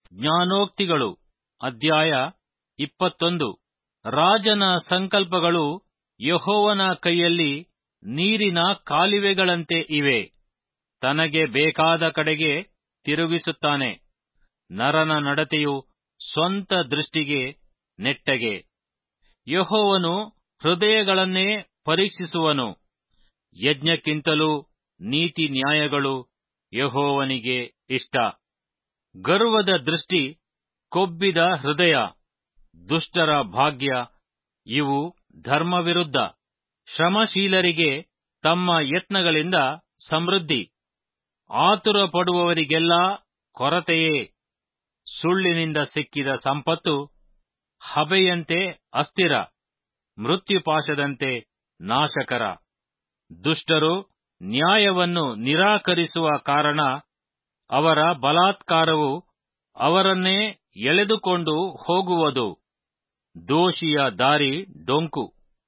ಜ್ಞಾನೋಕ್ತಿಗಳು ಅಧ್ಯಾಯ ಇಪ್ಪತ್ತೊಂದು ರಾಜನ ಸಂಕಲ್ಪಗಳು ಯೆಹೋವನ ಕೈಯಲ್ಲಿ ನೀರಿನ ಕಾಲುವೆಗಳಂತೆ ಇವೆ ತನಗೆ ಬೇಕಾದ ಕಡೆಗೆ ತಿರುಗಿಸುತ್ತಾನೆ ನರನ ನಡತೆಯು ಸ್ವಂತ ದೃಷ್ಟಿಗೆ ನೆಟ್ಟಗೆ ಯೆಹೋವನು ಹೃದಯಗಳನ್ನೇ ಪರೀಕ್ಷಿಸುವನು ಯಜ್ಞಕ್ಕಿಂತಲೂ ನೀತಿ ನ್ಯಾಯಗಳು ಯೆಹೋವನಿಗೆ ಇಷ್ಟ ಗರ್ವದ ದೃಷ್ಟಿ ಕೊಬ್ಬಿದ ಹೃದಯ ದುಷ್ಟರ ಭಾಗ್ಯ ಇವು ಧರ್ಮವಿರುದ್ಧ ಶ್ರಮಶೀಲರಿಗೆ ತಮ್ಮ ಯತ್ನಗಳಿಂದ ಸಮೃದ್ಧಿ ಆತುರ ಪಡುವವರಿಗೆಲ್ಲ ಕೊರತೆಯೇ ಸುಳ್ಳಿನಿಂದ ಸಿಕ್ಕಿದ ಸಂಪತ್ತು ಹಬೆಯಂತೆ ಅಸ್ಥಿರ ಮೃತ್ಯುಪಾಶದಂತೆ ನಾಶಕರ ದುಷ್ಟರು ನ್ಯಾಯವನ್ನು ನಿರಾಕರಿಸುವ ಕಾರಣ ಅವರ ಬಲಾತ್ಕಾರವು ಅವರನ್ನೇ ಎಳೆದುಕೊಂಡು ಹೋಗುವುದು ದೋಷಿಯ ದಾರಿ ಡೊಂಕು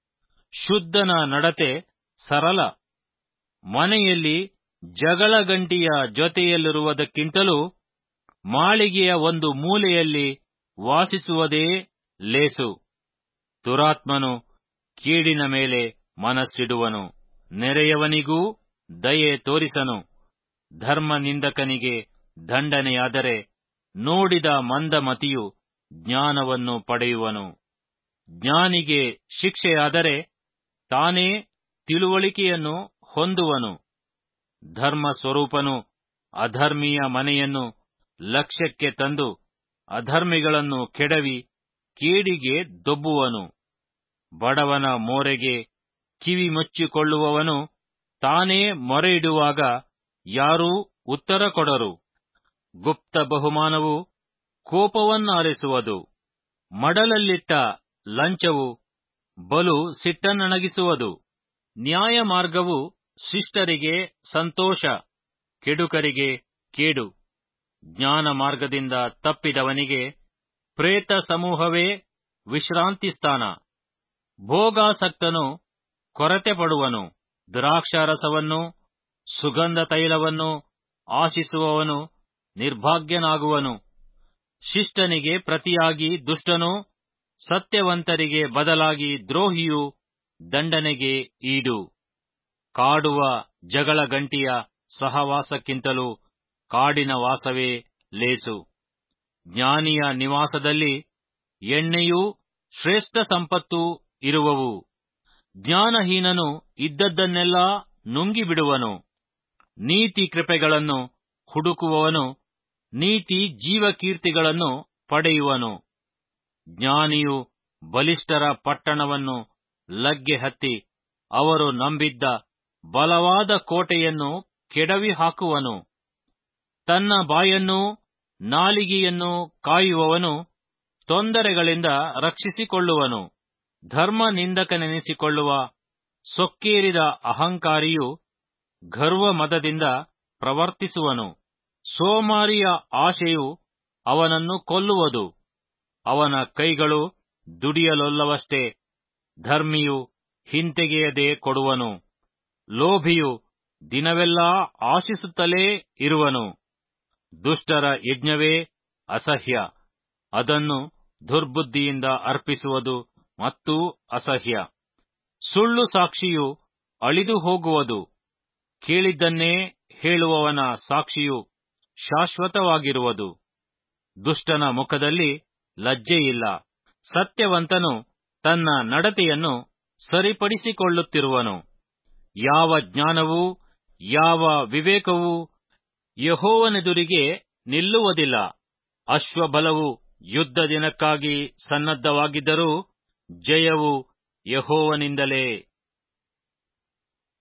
ಶುದ್ಧನ ನಡತೆ ಸರಳ ಮನೆಯಲ್ಲಿ ಜಗಳಗಂಟಿಯ ಜೊತೆಯಲ್ಲಿರುವುದಕ್ಕಿಂತಲೂ ಮಾಳಿಗೆಯ ಒಂದು ಮೂಲೆಯಲ್ಲಿ ವಾಸಿಸುವುದೇ ಲೇಸು ದುರಾತ್ಮನು ಕೀಡಿನ ಮೇಲೆ ಮನಸ್ಸಿಡುವನು ನೆರೆಯವನಿಗೂ ದಯೆ ತೋರಿಸನು ಧರ್ಮ ನಿಂದಕನಿಗೆ ದಂಡನೆಯಾದರೆ ನೋಡಿದ ಮಂದಮತಿಯು ಜ್ಞಾನವನ್ನು ಪಡೆಯುವನು ಜ್ಞಾನಿಗೆ ಶಿಕ್ಷೆಯಾದರೆ ತಾನೇ ತಿಳುವಳಿಕೆಯನ್ನು ಹೊಂದುವನು ಧರ್ಮ ಸ್ವರೂಪನು ಅಧರ್ಮಿಯ ಮನೆಯನ್ನು ಲಕ್ಷ್ಯಕ್ಕೆ ತಂದು ಅಧರ್ಮಿಗಳನ್ನು ಕೆಡವಿ ಕೇಡಿಗೆ ದೊಬ್ಬುವನು ಬಡವನ ಮೋರೆಗೆ ಕಿವಿ ಮುಚ್ಚಿಕೊಳ್ಳುವವನು ತಾನೇ ಮೊರೆಯಿಡುವಾಗ ಯಾರೂ ಉತ್ತರ ಕೊಡರು ಗುಪ್ತ ಬಹುಮಾನವು ಕೋಪವನ್ನಾರಿಸುವುದು ಮಡಲಲ್ಲಿಟ್ಟ ಲಂಚವು ಬಲು ಸಿಟ್ಟನ್ನಣಗಿಸುವುದು ನ್ಯಾಯ ಮಾರ್ಗವು ಶಿಷ್ಟರಿಗೆ ಸಂತೋಷ ಕೆಡುಕರಿಗೆ ಕೇಡು ಜ್ಞಾನ ಮಾರ್ಗದಿಂದ ತಪ್ಪಿದವನಿಗೆ ಪ್ರೇತ ಸಮೂಹವೇ ವಿಶ್ರಾಂತಿ ಸ್ಥಾನ ಭೋಗಾಸಕ್ತನು ಕೊರತೆ ಪಡುವನು ದ್ರಾಕ್ಷಾರಸವನ್ನು ಸುಗಂಧ ತೈಲವನ್ನು ಆಶಿಸುವವನು ನಿರ್ಭಾಗ್ಯನಾಗುವನು ಶಿಷ್ಟನಿಗೆ ಪ್ರತಿಯಾಗಿ ದುಷ್ಟನು ಸತ್ಯವಂತರಿಗೆ ಬದಲಾಗಿ ದ್ರೋಹಿಯು ದಂಡನೆಗೆ ಈಡು ಕಾಡುವ ಜಗಳ ಗಂಟಿಯ ಸಹವಾಸಕ್ಕಿಂತಲೂ ಕಾಡಿನ ವಾಸವೇ ಲೇಸು ಜ್ಞಾನಿಯ ನಿವಾಸದಲ್ಲಿ ಎಣ್ಣೆಯೂ ಶ್ರೇಷ್ಠ ಸಂಪತ್ತೂ ಇರುವವು ಜ್ಞಾನಹೀನನು ಇದ್ದದ್ದನ್ನೆಲ್ಲ ನುಂಗಿಬಿಡುವನು ನೀತಿ ಕೃಪೆಗಳನ್ನು ಹುಡುಕುವವನು ನೀತಿ ಜೀವಕೀರ್ತಿಗಳನ್ನು ಪಡೆಯುವನು ಜ್ಞಾನಿಯು ಬಲಿಷ್ಠರ ಪಟ್ಟಣವನ್ನು ಲಗ್ಗೆ ಹತ್ತಿ ಅವರು ನಂಬಿದ್ದ ಬಲವಾದ ಕೋಟೆಯನ್ನು ಕೆಡವಿ ಹಾಕುವನು ತನ್ನ ಬಾಯನ್ನೂ ನಾಲಿಗೆಯನ್ನು ಕಾಯುವವನು ತೊಂದರೆಗಳಿಂದ ರಕ್ಷಿಸಿಕೊಳ್ಳುವನು ಧರ್ಮ ನಿಂದಕನೆನಿಸಿಕೊಳ್ಳುವ ಸೊಕ್ಕೇರಿದ ಅಹಂಕಾರಿಯು ಗರ್ವ ಮದದಿಂದ ಪ್ರವರ್ತಿಸುವನು ಸೋಮಾರಿಯ ಆಶೆಯು ಅವನನ್ನು ಕೊಲ್ಲುವುದು ಅವನ ಕೈಗಳು ದುಡಿಯಲೊಲ್ಲವಷ್ಟೇ ಧರ್ಮಿಯು ಹಿಂತೆಗೆಯದೆ ಕೊಡುವನು ಲೋಭಿಯು ದಿನವೆಲ್ಲಾ ಆಶಿಸುತ್ತಲೇ ಇರುವನು ದುಷ್ಟರ ಯಜ್ಞವೇ ಅಸಹ್ಯ ಅದನ್ನು ದುರ್ಬುದ್ಧಿಯಿಂದ ಅರ್ಪಿಸುವುದು ಮತ್ತೂ ಅಸಹ್ಯ ಸುಳ್ಳು ಸಾಕ್ಷಿಯು ಅಳಿದು ಹೋಗುವುದು ಕೇಳಿದ್ದನ್ನೇ ಹೇಳುವವನ ಸಾಕ್ಷಿಯು ಶಾಶ್ವತವಾಗಿರುವುದು ದುಷ್ಟನ ಮುಖದಲ್ಲಿ ಲಜ್ಜೆಯಿಲ್ಲ ಸತ್ಯವಂತನು ತನ್ನ ನಡತೆಯನ್ನು ಸರಿಪಡಿಸಿಕೊಳ್ಳುತ್ತಿರುವನು ಯಾವ ಜ್ಞಾನವೂ ಯಾವ ವಿವೇಕವೂ ಯಹೋವನೆದುರಿಗೆ ನಿಲ್ಲುವುದಿಲ್ಲ ಅಶ್ವಬಲವು ಯುದ್ಧ ದಿನಕ್ಕಾಗಿ ಸನ್ನದ್ಧವಾಗಿದ್ದರೂ ಜಯವು ಯಹೋವನಿಂದಲೇ